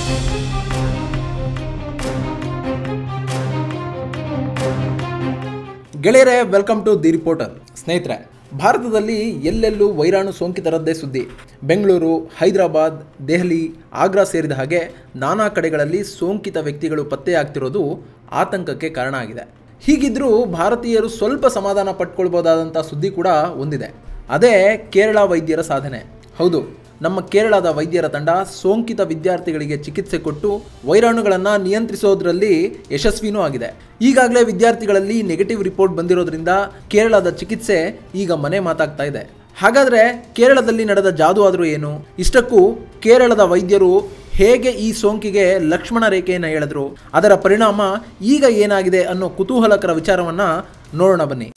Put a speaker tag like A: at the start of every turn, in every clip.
A: ಗೆಳೆಯರೇ welcome to the reporter ಸ್ನೇಹಿತರೆ ಭಾರತದಲ್ಲಿ ಎಲ್ಲೆಲ್ಲೂ ವೈರಾಣು ಸೋಂಕಿತರದ್ದೇ ಸುದ್ದಿ ಬೆಂಗಳೂರು ಹೈದರಾಬಾದ್ ದೆಹಲಿ ಆಗ್ರಾ ಸೇರಿದ ಹಾಗೆ ನಾನಾ ಕಡೆಗಳಲ್ಲಿ ಸೋಂಕಿತ ವ್ಯಕ್ತಿಗಳು ಪತ್ತೆಯಾಗ್ತಿರೋದು ಆತಂಕಕ್ಕೆ ಕಾರಣ ಆಗಿದೆ ಹೀಗಿದ್ರೂ ಭಾರತೀಯರು ಸ್ವಲ್ಪ ಸಮಾಧಾನ ಪಟ್ಕೊಳ್ಬೋದಾದಂಥ ಸುದ್ದಿ ಕೂಡ ಒಂದಿದೆ ಅದೇ ಕೇರಳ ವೈದ್ಯರ ಸಾಧನೆ ಹೌದು ನಮ್ಮ ಕೇರಳದ ವೈದ್ಯರ ತಂಡ ಸೋಂಕಿತ ವಿದ್ಯಾರ್ಥಿಗಳಿಗೆ ಚಿಕಿತ್ಸೆ ಕೊಟ್ಟು ವೈರಾಣುಗಳನ್ನು ನಿಯಂತ್ರಿಸೋದ್ರಲ್ಲಿ ಯಶಸ್ವಿನೂ ಆಗಿದೆ ಈಗಾಗಲೇ ವಿದ್ಯಾರ್ಥಿಗಳಲ್ಲಿ ನೆಗೆಟಿವ್ ರಿಪೋರ್ಟ್ ಬಂದಿರೋದ್ರಿಂದ ಕೇರಳದ ಚಿಕಿತ್ಸೆ ಈಗ ಮನೆ ಮಾತಾಗ್ತಾ ಇದೆ ಹಾಗಾದರೆ ಕೇರಳದಲ್ಲಿ ನಡೆದ ಜಾದು ಆದರೂ ಏನು ಇಷ್ಟಕ್ಕೂ ಕೇರಳದ ವೈದ್ಯರು ಹೇಗೆ ಈ ಸೋಂಕಿಗೆ ಲಕ್ಷ್ಮಣ ರೇಖೆಯನ್ನು ಎಳೆದ್ರು ಅದರ ಪರಿಣಾಮ ಈಗ ಏನಾಗಿದೆ ಅನ್ನೋ ಕುತೂಹಲಕರ ವಿಚಾರವನ್ನು ನೋಡೋಣ ಬನ್ನಿ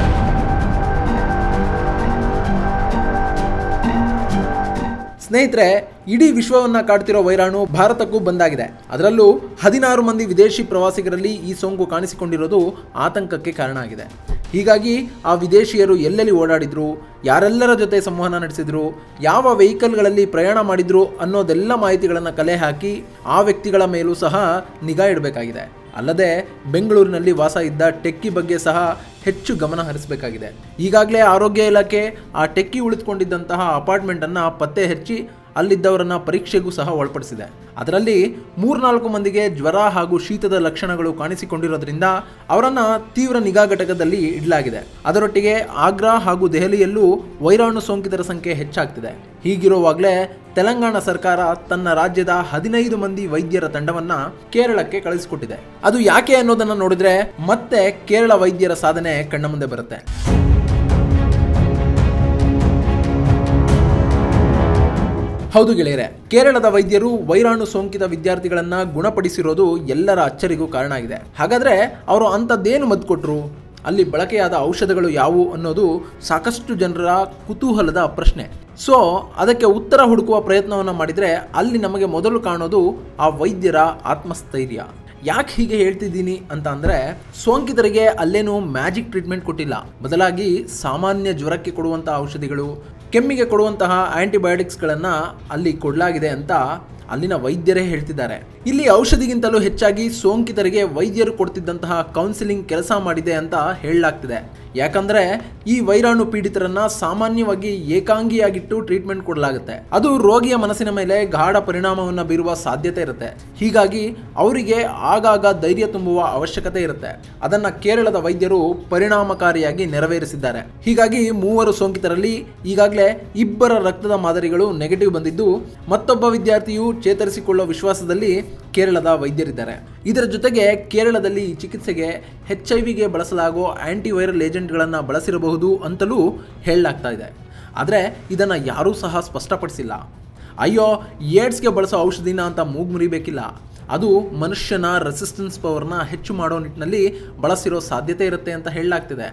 A: ಸ್ನೇಹಿತರೆ ಇಡೀ ವಿಶ್ವವನ್ನ ಕಾಡ್ತಿರೋ ವೈರಾಣು ಭಾರತಕ್ಕೂ ಬಂದಾಗಿದೆ ಅದರಲ್ಲೂ ಹದಿನಾರು ಮಂದಿ ವಿದೇಶಿ ಪ್ರವಾಸಿಗರಲ್ಲಿ ಈ ಸೋಂಕು ಕಾಣಿಸಿಕೊಂಡಿರೋದು ಆತಂಕಕ್ಕೆ ಕಾರಣ ಆಗಿದೆ ಹೀಗಾಗಿ ಆ ವಿದೇಶಿಯರು ಎಲ್ಲೆಲ್ಲಿ ಓಡಾಡಿದ್ರು ಯಾರೆಲ್ಲರ ಜೊತೆ ಸಂವಹನ ನಡೆಸಿದ್ರು ಯಾವ ವೆಹಿಕಲ್ಗಳಲ್ಲಿ ಪ್ರಯಾಣ ಮಾಡಿದ್ರು ಅನ್ನೋದೆಲ್ಲ ಮಾಹಿತಿಗಳನ್ನು ಕಲೆ ಹಾಕಿ ಆ ವ್ಯಕ್ತಿಗಳ ಮೇಲೂ ಸಹ ನಿಗಾ ಇಡಬೇಕಾಗಿದೆ ಅಲ್ಲದೆ ಬೆಂಗಳೂರಿನಲ್ಲಿ ವಾಸ ಇದ್ದ ಟೆಕ್ಕಿ ಬಗ್ಗೆ ಸಹ ಹೆಚ್ಚು ಗಮನ ಹರಿಸಬೇಕಾಗಿದೆ ಈಗಾಗಲೇ ಆರೋಗ್ಯ ಇಲಾಖೆ ಆ ಟೆಕ್ಕಿ ಉಳಿದುಕೊಂಡಿದ್ದಂತಹ ಅಪಾರ್ಟ್ಮೆಂಟನ್ನು ಪತ್ತೆ ಹಚ್ಚಿ ಅಲ್ಲಿದ್ದವರನ್ನ ಪರೀಕ್ಷೆಗೂ ಸಹ ಒಳಪಡಿಸಿದೆ ಅದರಲ್ಲಿ ಮೂರ್ನಾಲ್ಕು ಮಂದಿಗೆ ಜ್ವರ ಹಾಗೂ ಶೀತದ ಲಕ್ಷಣಗಳು ಕಾಣಿಸಿಕೊಂಡಿರೋದ್ರಿಂದ ಅವರನ್ನ ತೀವ್ರ ನಿಗಾ ಘಟಕದಲ್ಲಿ ಇಡಲಾಗಿದೆ ಅದರೊಟ್ಟಿಗೆ ಆಗ್ರಾ ಹಾಗೂ ದೆಹಲಿಯಲ್ಲೂ ವೈರಾಣು ಸೋಂಕಿತರ ಸಂಖ್ಯೆ ಹೆಚ್ಚಾಗ್ತಿದೆ ಹೀಗಿರುವಾಗಲೇ ತೆಲಂಗಾಣ ಸರ್ಕಾರ ತನ್ನ ರಾಜ್ಯದ ಹದಿನೈದು ಮಂದಿ ವೈದ್ಯರ ತಂಡವನ್ನ ಕೇರಳಕ್ಕೆ ಕಳಿಸಿಕೊಟ್ಟಿದೆ ಅದು ಯಾಕೆ ಅನ್ನೋದನ್ನ ನೋಡಿದ್ರೆ ಮತ್ತೆ ಕೇರಳ ವೈದ್ಯರ ಸಾಧನೆ ಕಣ್ಣ ಮುಂದೆ ಬರುತ್ತೆ ಹೌದು ಗೆಳೆಯರೆ ಕೇರಳದ ವೈದ್ಯರು ವೈರಾಣು ಸೋಂಕಿತ ವಿದ್ಯಾರ್ಥಿಗಳನ್ನ ಗುಣಪಡಿಸಿರೋದು ಎಲ್ಲರ ಅಚ್ಚರಿಗೂ ಕಾರಣ ಆಗಿದೆ ಹಾಗಾದ್ರೆ ಅವರು ಅಂಥದ್ದೇನು ಮದ್ದು ಕೊಟ್ರು ಅಲ್ಲಿ ಬಳಕೆಯಾದ ಔಷಧಗಳು ಯಾವುವು ಅನ್ನೋದು ಸಾಕಷ್ಟು ಜನರ ಕುತೂಹಲದ ಪ್ರಶ್ನೆ ಸೊ ಅದಕ್ಕೆ ಉತ್ತರ ಹುಡುಕುವ ಪ್ರಯತ್ನವನ್ನು ಮಾಡಿದರೆ ಅಲ್ಲಿ ನಮಗೆ ಮೊದಲು ಕಾಣೋದು ಆ ವೈದ್ಯರ ಆತ್ಮಸ್ಥೈರ್ಯ ಯಾಕೆ ಹೀಗೆ ಹೇಳ್ತಿದ್ದೀನಿ ಅಂತ ಅಂದರೆ ಸೋಂಕಿತರಿಗೆ ಅಲ್ಲೇನು ಮ್ಯಾಜಿಕ್ ಟ್ರೀಟ್ಮೆಂಟ್ ಕೊಟ್ಟಿಲ್ಲ ಬದಲಾಗಿ ಸಾಮಾನ್ಯ ಜ್ವರಕ್ಕೆ ಕೊಡುವಂತಹ ಔಷಧಿಗಳು ಕೆಮ್ಮಿಗೆ ಕೊಡುವಂತಹ ಆಂಟಿಬಯೋಟಿಕ್ಸ್ಗಳನ್ನು ಅಲ್ಲಿ ಕೊಡಲಾಗಿದೆ ಅಂತ ಅಲ್ಲಿನ ವೈದ್ಯರೇ ಹೇಳ್ತಿದ್ದಾರೆ ಇಲ್ಲಿ ಔಷಧಿಗಿಂತಲೂ ಹೆಚ್ಚಾಗಿ ಸೋಂಕಿತರಿಗೆ ವೈದ್ಯರು ಕೊಡ್ತಿದ್ದಂತಹ ಕೌನ್ಸಿಲಿಂಗ್ ಕೆಲಸ ಮಾಡಿದೆ ಅಂತ ಹೇಳಲಾಗ್ತಿದೆ ಯಾಕಂದ್ರೆ ಈ ವೈರಾಣು ಪೀಡಿತರನ್ನ ಸಾಮಾನ್ಯವಾಗಿ ಏಕಾಂಗಿಯಾಗಿಟ್ಟು ಟ್ರೀಟ್ಮೆಂಟ್ ಕೊಡಲಾಗುತ್ತೆ ಅದು ರೋಗಿಯ ಮನಸ್ಸಿನ ಮೇಲೆ ಗಾಢ ಪರಿಣಾಮವನ್ನು ಬೀರುವ ಸಾಧ್ಯತೆ ಇರುತ್ತೆ ಹೀಗಾಗಿ ಅವರಿಗೆ ಆಗಾಗ ಧೈರ್ಯ ತುಂಬುವ ಅವಶ್ಯಕತೆ ಇರುತ್ತೆ ಅದನ್ನ ಕೇರಳದ ವೈದ್ಯರು ಪರಿಣಾಮಕಾರಿಯಾಗಿ ನೆರವೇರಿಸಿದ್ದಾರೆ ಹೀಗಾಗಿ ಮೂವರು ಸೋಂಕಿತರಲ್ಲಿ ಈಗಾಗಲೇ ಇಬ್ಬರ ರಕ್ತದ ಮಾದರಿಗಳು ನೆಗೆಟಿವ್ ಬಂದಿದ್ದು ಮತ್ತೊಬ್ಬ ವಿದ್ಯಾರ್ಥಿಯು ಚೇತರಿಸಿಕೊಳ್ಳುವ ವಿಶ್ವಾಸದಲ್ಲಿ ಕೇರಳದ ವೈದ್ಯರಿದ್ದಾರೆ ಇದರ ಜೊತೆಗೆ ಕೇರಳದಲ್ಲಿ ಈ ಚಿಕಿತ್ಸೆಗೆ ಎಚ್ ಐ ವಿಗೆ ಬಳಸಲಾಗೋ ಆಂಟಿವೈರಲ್ ಏಜೆಂಟ್ಗಳನ್ನು ಬಳಸಿರಬಹುದು ಅಂತಲೂ ಹೇಳಲಾಗ್ತಾ ಇದೆ ಆದರೆ ಇದನ್ನು ಯಾರೂ ಸಹ ಸ್ಪಷ್ಟಪಡಿಸಿಲ್ಲ ಅಯ್ಯೋ ಏಡ್ಸ್ಗೆ ಬಳಸೋ ಔಷಧಿನ ಅಂತ ಮೂಗು ಮುರಿಬೇಕಿಲ್ಲ ಅದು ಮನುಷ್ಯನ ರೆಸಿಸ್ಟೆನ್ಸ್ ಪವರ್ನ ಹೆಚ್ಚು ಮಾಡೋ ನಿಟ್ಟಿನಲ್ಲಿ ಬಳಸಿರೋ ಸಾಧ್ಯತೆ ಇರುತ್ತೆ ಅಂತ ಹೇಳಲಾಗ್ತಿದೆ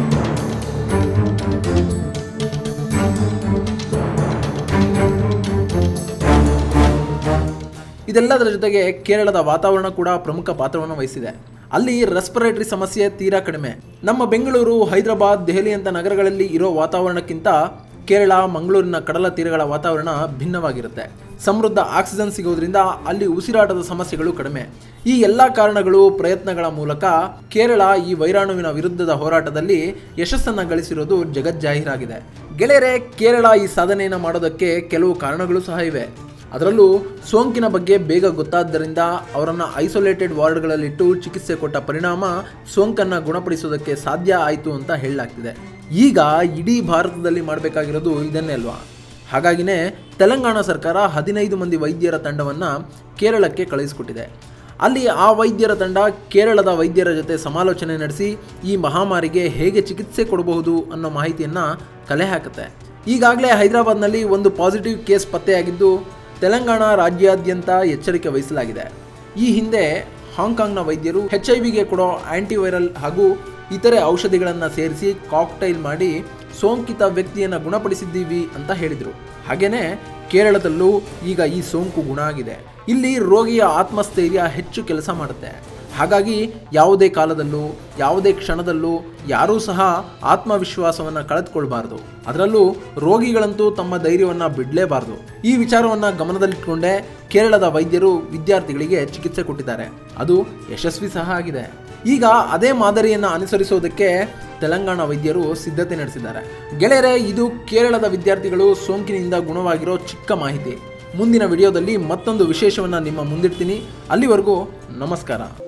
A: ಇದೆಲ್ಲದರ ಜೊತೆಗೆ ಕೇರಳದ ವಾತಾವರಣ ಕೂಡ ಪ್ರಮುಖ ಪಾತ್ರವನ್ನು ವಹಿಸಿದೆ ಅಲ್ಲಿ ರೆಸ್ಪಿರೇಟರಿ ಸಮಸ್ಯೆ ತೀರಾ ಕಡಿಮೆ ನಮ್ಮ ಬೆಂಗಳೂರು ಹೈದರಾಬಾದ್ ದೆಹಲಿ ಅಂತ ನಗರಗಳಲ್ಲಿ ಇರೋ ವಾತಾವರಣಕ್ಕಿಂತ ಕೇರಳ ಮಂಗಳೂರಿನ ಕಡಲ ತೀರಗಳ ವಾತಾವರಣ ಭಿನ್ನವಾಗಿರುತ್ತೆ ಸಮೃದ್ಧ ಆಕ್ಸಿಜನ್ ಸಿಗೋದ್ರಿಂದ ಅಲ್ಲಿ ಉಸಿರಾಟದ ಸಮಸ್ಯೆಗಳು ಕಡಿಮೆ ಈ ಎಲ್ಲ ಕಾರಣಗಳು ಪ್ರಯತ್ನಗಳ ಮೂಲಕ ಕೇರಳ ಈ ವೈರಾಣುವಿನ ವಿರುದ್ಧದ ಹೋರಾಟದಲ್ಲಿ ಯಶಸ್ಸನ್ನು ಗಳಿಸಿರೋದು ಜಗಜ್ಜಾಹೀರಾಗಿದೆ ಗೆಳೆಯರೆ ಕೇರಳ ಈ ಸಾಧನೆಯನ್ನು ಮಾಡೋದಕ್ಕೆ ಕೆಲವು ಕಾರಣಗಳು ಸಹ ಇವೆ ಅದರಲ್ಲೂ ಸೋಂಕಿನ ಬಗ್ಗೆ ಬೇಗ ಗೊತ್ತಾದ್ದರಿಂದ ಅವರನ್ನು ಐಸೋಲೇಟೆಡ್ ವಾರ್ಡ್ಗಳಲ್ಲಿಟ್ಟು ಚಿಕಿತ್ಸೆ ಕೊಟ್ಟ ಪರಿಣಾಮ ಸೋಂಕನ್ನು ಗುಣಪಡಿಸೋದಕ್ಕೆ ಸಾಧ್ಯ ಆಯಿತು ಅಂತ ಹೇಳಲಾಗ್ತಿದೆ ಈಗ ಇಡೀ ಭಾರತದಲ್ಲಿ ಮಾಡಬೇಕಾಗಿರೋದು ಇದನ್ನೇ ಅಲ್ವಾ ಹಾಗಾಗಿನೇ ತೆಲಂಗಾಣ ಸರ್ಕಾರ ಹದಿನೈದು ಮಂದಿ ವೈದ್ಯರ ತಂಡವನ್ನು ಕೇರಳಕ್ಕೆ ಕಳುಹಿಸಿಕೊಟ್ಟಿದೆ ಅಲ್ಲಿ ಆ ವೈದ್ಯರ ತಂಡ ಕೇರಳದ ವೈದ್ಯರ ಜೊತೆ ಸಮಾಲೋಚನೆ ನಡೆಸಿ ಈ ಮಹಾಮಾರಿಗೆ ಹೇಗೆ ಚಿಕಿತ್ಸೆ ಕೊಡಬಹುದು ಅನ್ನೋ ಮಾಹಿತಿಯನ್ನು ಕಲೆ ಹಾಕುತ್ತೆ ಈಗಾಗಲೇ ಹೈದರಾಬಾದ್ನಲ್ಲಿ ಒಂದು ಪಾಸಿಟಿವ್ ಕೇಸ್ ಪತ್ತೆಯಾಗಿದ್ದು ತೆಲಂಗಾಣ ರಾಜ್ಯಾದ್ಯಂತ ಎಚ್ಚರಿಕೆ ವಹಿಸಲಾಗಿದೆ ಈ ಹಿಂದೆ ಹಾಂಗ್ಕಾಂಗ್ನ ವೈದ್ಯರು ಎಚ್ ಐ ವಿಗೆ ಕೊಡೋ ಆಂಟಿವೈರಲ್ ಹಾಗೂ ಇತರೆ ಔಷಧಿಗಳನ್ನು ಸೇರಿಸಿ ಕಾಕ್ಟೈಲ್ ಮಾಡಿ ಸೋಂಕಿತ ವ್ಯಕ್ತಿಯನ್ನು ಗುಣಪಡಿಸಿದ್ದೀವಿ ಅಂತ ಹೇಳಿದರು ಹಾಗೇನೆ ಕೇರಳದಲ್ಲೂ ಈಗ ಈ ಸೋಂಕು ಗುಣ ಆಗಿದೆ ಇಲ್ಲಿ ರೋಗಿಯ ಆತ್ಮಸ್ಥೈರ್ಯ ಹೆಚ್ಚು ಕೆಲಸ ಮಾಡುತ್ತೆ ಹಾಗಾಗಿ ಯಾವುದೇ ಕಾಲದಲ್ಲೂ ಯಾವುದೇ ಕ್ಷಣದಲ್ಲೂ ಯಾರೂ ಸಹ ಆತ್ಮವಿಶ್ವಾಸವನ್ನು ಕಳೆದುಕೊಳ್ಬಾರ್ದು ಅದರಲ್ಲೂ ರೋಗಿಗಳಂತೂ ತಮ್ಮ ಧೈರ್ಯವನ್ನು ಬಿಡಲೇಬಾರ್ದು ಈ ವಿಚಾರವನ್ನು ಗಮನದಲ್ಲಿಟ್ಟುಕೊಂಡೇ ಕೇರಳದ ವೈದ್ಯರು ವಿದ್ಯಾರ್ಥಿಗಳಿಗೆ ಚಿಕಿತ್ಸೆ ಕೊಟ್ಟಿದ್ದಾರೆ ಅದು ಯಶಸ್ವಿ ಸಹ ಆಗಿದೆ ಈಗ ಅದೇ ಮಾದರಿಯನ್ನು ಅನುಸರಿಸೋದಕ್ಕೆ ತೆಲಂಗಾಣ ವೈದ್ಯರು ಸಿದ್ಧತೆ ನಡೆಸಿದ್ದಾರೆ ಗೆಳೆಯರೆ ಇದು ಕೇರಳದ ವಿದ್ಯಾರ್ಥಿಗಳು ಸೋಂಕಿನಿಂದ ಗುಣವಾಗಿರೋ ಚಿಕ್ಕ ಮಾಹಿತಿ ಮುಂದಿನ ವಿಡಿಯೋದಲ್ಲಿ ಮತ್ತೊಂದು ವಿಶೇಷವನ್ನು ನಿಮ್ಮ ಮುಂದಿಡ್ತೀನಿ ಅಲ್ಲಿವರೆಗೂ ನಮಸ್ಕಾರ